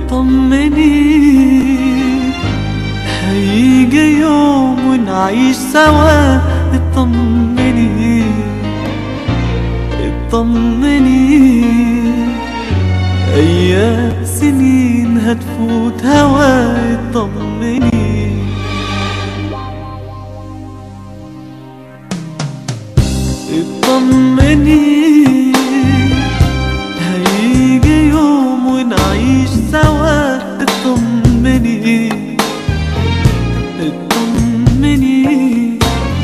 اطمني هيجي يوم ونعيش سوا اطمني اطمني ايام سنين هتفوت هوا اطمني اطمني هيجي يوم ونعيش سوا اطمني اطمني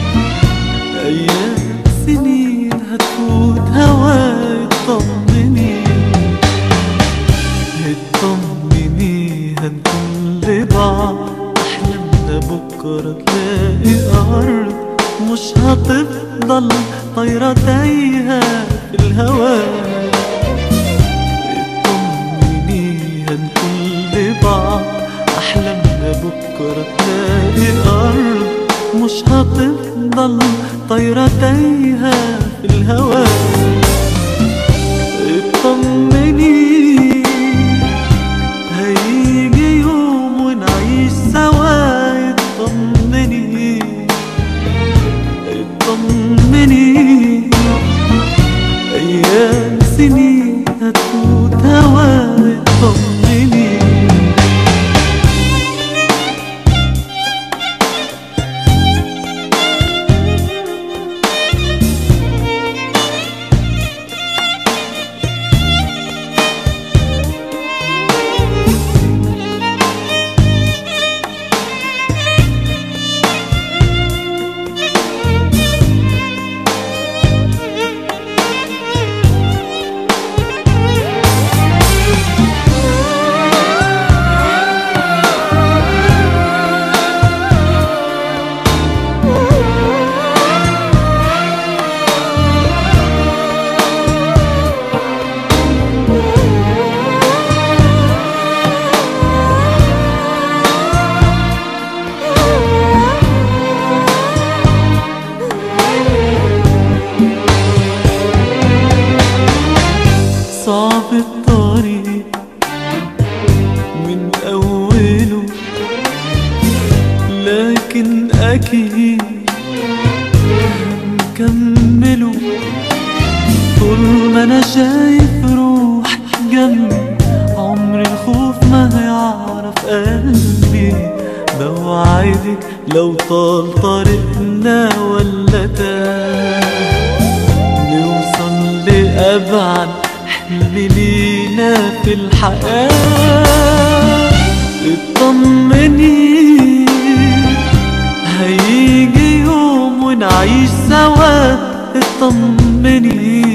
ايام سنين هتفوت هوا اطمني اطمني هنكون لبعض احلامنا بكره تلاقي ارض مش هتفضل طايرة تايهة في الهوا اطمني هنكون لبعض أحلامنا بكرة تلاقي أرض مش هتفضل طايرة تايهة في الهوا اطمني هيجي يوم ونعيش سوا اطمني اطمني ايام سنين هتفوت هوا اطمني صعب الطريق من أوله لكن أكيد هنكمله طول ما أنا شايف روح جنبي عمر الخوف ما هيعرف قلبي بوعدك لو طال طريقنا ولا تاه نوصل لأبعد حلم لينا في الحياة اطمني هيجي يوم ونعيش سوا اطمني